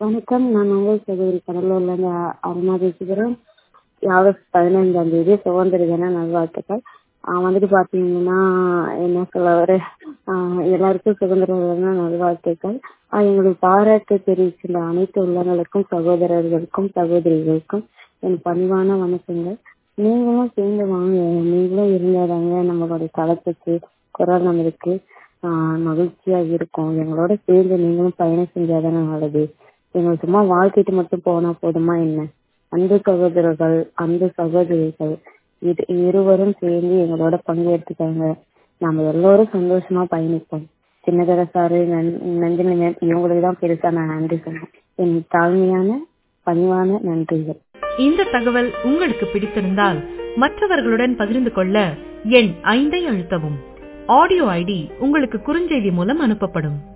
வணக்கம் நான் உங்கள் சகோதரி கடலூர்லேருந்து அருமா பேசுகிறேன் ஆகஸ்ட் பதினைந்தாம் தேதி சுதந்திர தின நல்வாழ்த்துக்கள் வந்துட்டு பார்த்தீங்கன்னா என்ன சொல்ல வர எல்லாருக்கும் சுதந்திர தின நல்வாழ்த்துக்கள் எங்களுக்கு பாராட்டு தெரிவித்துள்ள அனைத்து உள்ளங்களுக்கும் சகோதரர்களுக்கும் சகோதரிகளுக்கும் என் பணிவான வணக்கங்கள் நீங்களும் சேர்ந்து வாங்க நீங்களும் இருந்தாதாங்க நம்மளுடைய களத்துக்கு குரல் நம்மளுக்கு மகிழ்ச்சியா இருக்கும் எங்களோட சேர்ந்து நீங்களும் பயணம் செஞ்சாதானே நல்லது எங்களுக்கு சும்மா வாழ்க்கைக்கு மட்டும் போனா போதுமா என்ன அன்பு சகோதரர்கள் அன்பு சகோதரிகள் இது இருவரும் சேர்ந்து எங்களோட பங்கெடுத்துக்காங்க நம்ம எல்லோரும் சந்தோஷமா பயணிப்போம் சின்னதர சாரு நந்தினி இவங்களுக்கு தான் பெருசா நான் நன்றி சொன்னேன் என் தாழ்மையான பணிவான நன்றிகள் இந்த தகவல் உங்களுக்கு பிடித்திருந்தால் மற்றவர்களுடன் பகிர்ந்து கொள்ள எண் ஐந்தை அழுத்தவும் ஆடியோ ஐடி உங்களுக்கு குறுஞ்செய்தி மூலம் அனுப்பப்படும்